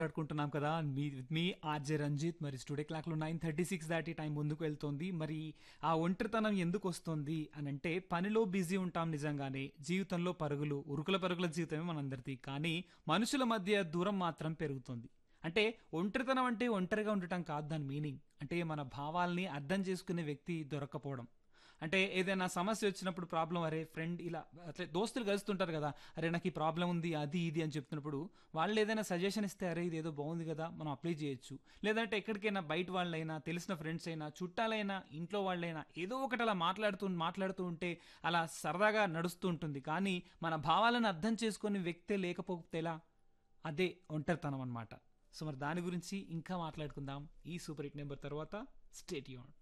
మాట్లాడుకుంటున్నాం కదా మీ మీ ఆర్జే రంజిత్ మరి స్టూడియో క్లాక్లో నైన్ థర్టీ సిక్స్ దాటి టైం ముందుకు వెళ్తోంది మరి ఆ ఒంటరితనం ఎందుకు వస్తుంది అని అంటే పనిలో బిజీ ఉంటాం నిజంగానే జీవితంలో పరుగులు ఉరుకుల పరుగుల జీవితమే మనందరిది కానీ మనుషుల మధ్య దూరం మాత్రం పెరుగుతుంది అంటే ఒంటరితనం అంటే ఒంటరిగా ఉండటం కాదు దాని మీనింగ్ అంటే మన భావాల్ని అర్థం చేసుకునే వ్యక్తి దొరక్కపోవడం అంటే ఏదైనా సమస్య వచ్చినప్పుడు ప్రాబ్లం అరే ఫ్రెండ్ ఇలా అట్లా దోస్తులు కలుస్తుంటారు కదా అరే నాకు ఈ ప్రాబ్లం ఉంది అది ఇది అని చెప్తున్నప్పుడు వాళ్ళు ఏదైనా సజెషన్ ఇస్తే అరే ఇది ఏదో బాగుంది కదా మనం అప్లై చేయొచ్చు లేదంటే ఎక్కడికైనా బయట వాళ్ళైనా తెలిసిన ఫ్రెండ్స్ అయినా చుట్టాలైనా ఇంట్లో వాళ్ళైనా ఏదో ఒకటి అలా మాట్లాడుతూ మాట్లాడుతూ ఉంటే అలా సరదాగా నడుస్తూ ఉంటుంది కానీ మన భావాలను అర్థం చేసుకునే వ్యక్తే లేకపోతే ఎలా అదే ఒంటరితనం అనమాట సో మరి దాని గురించి ఇంకా మాట్లాడుకుందాం ఈ సూపర్ హిట్ నెంబర్ తర్వాత స్టేట్ యూన్